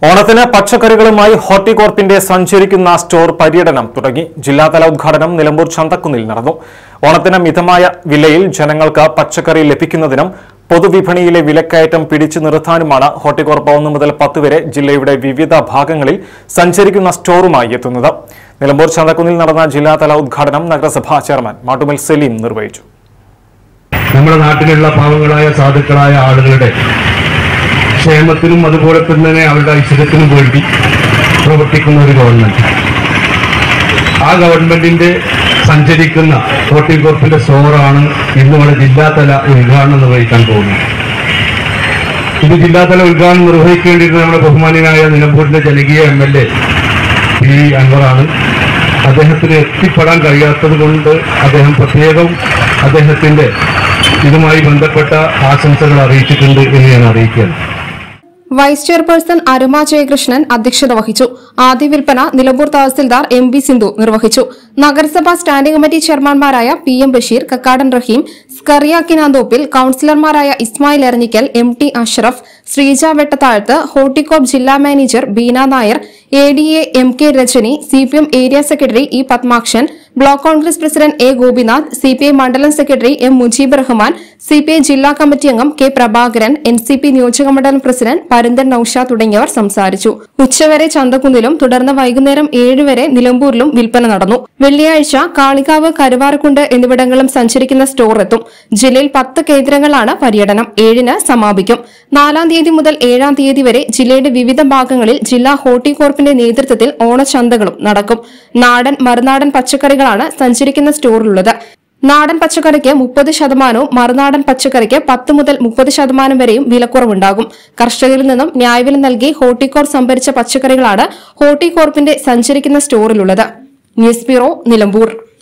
ഓണത്തിന് പച്ചക്കറികളുമായി ഹോർട്ടികോർപ്പിന്റെ സഞ്ചരിക്കുന്ന സ്റ്റോർ പര്യടനം തുടങ്ങി ജില്ലാതല ഉദ്ഘാടനം നിലമ്പൂർ ചന്തക്കുന്നിൽ നടന്നു ഓണത്തിന് മിതമായ വിലയിൽ ജനങ്ങൾക്ക് പച്ചക്കറി ലഭിക്കുന്നതിനും പൊതുവിപണിയിലെ വിലക്കയറ്റം പിടിച്ചു നിർത്താനുമാണ് ഹോർട്ടികോർപ്പ് ഒന്ന് മുതൽ പത്ത് വരെ ജില്ലയുടെ വിവിധ ഭാഗങ്ങളിൽ സഞ്ചരിക്കുന്ന സ്റ്റോറുമായി എത്തുന്നത് നിലമ്പൂർ ചന്തക്കുന്നിൽ നടന്ന ജില്ലാതല ഉദ്ഘാടനം നഗരസഭാ ചെയർമാൻ മാട്ടുമൽ സലീം നിർവഹിച്ചു നമ്മുടെ നാട്ടിലുള്ള പാവങ്ങളായ സാധുക്കളായ ആളുകളുടെ ക്ഷേമത്തിനും അതുപോലെ തന്നെ അവരുടെ ഐശ്വര്യത്തിനും വേണ്ടി പ്രവർത്തിക്കുന്ന ഒരു ഗവൺമെന്റ് ആ ഗവൺമെന്റിന്റെ സഞ്ചരിക്കുന്ന ഹോർട്ടികോർപ്പിന്റെ സ്റ്റോറാണ് ഇന്ന് നമ്മുടെ ജില്ലാതല ഉദ്ഘാടനം നിർവഹിക്കാൻ പോകുന്നത് ഇത് ജില്ലാതല ഉദ്ഘാടനം നിർവഹിക്കേണ്ടിയിരുന്ന നമ്മുടെ ബഹുമാന്യനായ നിലമ്പൂരിന്റെ ജനകീയ എം എൽ എ പി അൻവറാണ് അദ്ദേഹത്തിന് എത്തിപ്പെടാൻ കഴിയാത്തത് കൊണ്ട് അദ്ദേഹം പ്രത്യേകം അദ്ദേഹത്തിന്റെ ഇതുമായി ബന്ധപ്പെട്ട ആശംസകൾ അറിയിച്ചിട്ടുണ്ട് എന്ന് ഞാൻ അറിയിക്കുകയാണ് വൈസ് ചെയർപേഴ്സൺ അരുമ ജയകൃഷ്ണൻ അധ്യക്ഷത വഹിച്ചു ആദ്യ വിൽപ്പന നിലമ്പൂർ തഹസിൽദാർ എം ബി സിന്ധു നിർവഹിച്ചു നഗരസഭാ സ്റ്റാൻഡിംഗ് കമ്മിറ്റി ചെയർമാൻമാരായ പി എം ബഷീർ കക്കാടൻ റഹീം സ്കറിയ കിനാന്തോപ്പിൽ കൌൺസിലർമാരായ ഇസ്മായിൽ എറഞ്ഞിക്കൽ എം ടി അഷ്റഫ് ശ്രീജ വെട്ടത്താഴത്ത് ഹോർട്ടികോപ്പ് ജില്ലാ manager Beena Nair A D A M K Rajani C P M area secretary E Padmakshan block Congress president A Gopinath C P I മണ്ഡലം secretary M Mujeeb Rahman C P I ജില്ലാ committee അംഗം K Prabhakaran N C P നിയോജക മണ്ഡലം president പരന്തൻ Nousha തുടങ്ങിയവർ സംസാരിച്ചു ഉച്ചവരെ ചന്തക്കുന്നിലും തുടർന്ന് വൈകുന്നേരം ഏഴ് വരെ നിലമ്പൂരിലും വിൽപ്പന നടന്നു വെള്ളിയാഴ്ച കാളികാവ് കരുവാരക്കുണ്ട് എന്നിവിടങ്ങളും സഞ്ചരിക്കുന്ന സ്റ്റോർ എത്തും ജില്ലയിൽ പത്ത് കേന്ദ്രങ്ങളാണ് പര്യടനം ഏഴിന് സമാപിക്കും നാലാം തീയതി മുതൽ ഏഴാം തീയതി വരെ ജില്ലയുടെ വിവിധ ഭാഗങ്ങളിൽ ജില്ലാ ഹോർട്ടികോർപ്പിന്റെ നേതൃത്വത്തിൽ ഓണച്ചന്തകളും നടക്കും നാടൻ മറുനാടൻ പച്ചക്കറികളാണ് സഞ്ചരിക്കുന്ന സ്റ്റോറിലുള്ളത് നാടൻ പച്ചക്കറിക്ക് മുപ്പത് ശതമാനവും മറുനാടൻ പച്ചക്കറിക്ക് പത്ത് മുതൽ മുപ്പത് ശതമാനം വരെയും വിലക്കുറവുണ്ടാകും കർഷകരിൽ നിന്നും ന്യായവില നൽകി ഹോർട്ടികോർ സംഭരിച്ച പച്ചക്കറികളാണ് ഹോർട്ടികോർപ്പിന്റെ സഞ്ചരിക്കുന്ന സ്റ്റോറിലുള്ളത് ന്യൂസ് ബ്യൂറോ നിലമ്പൂർ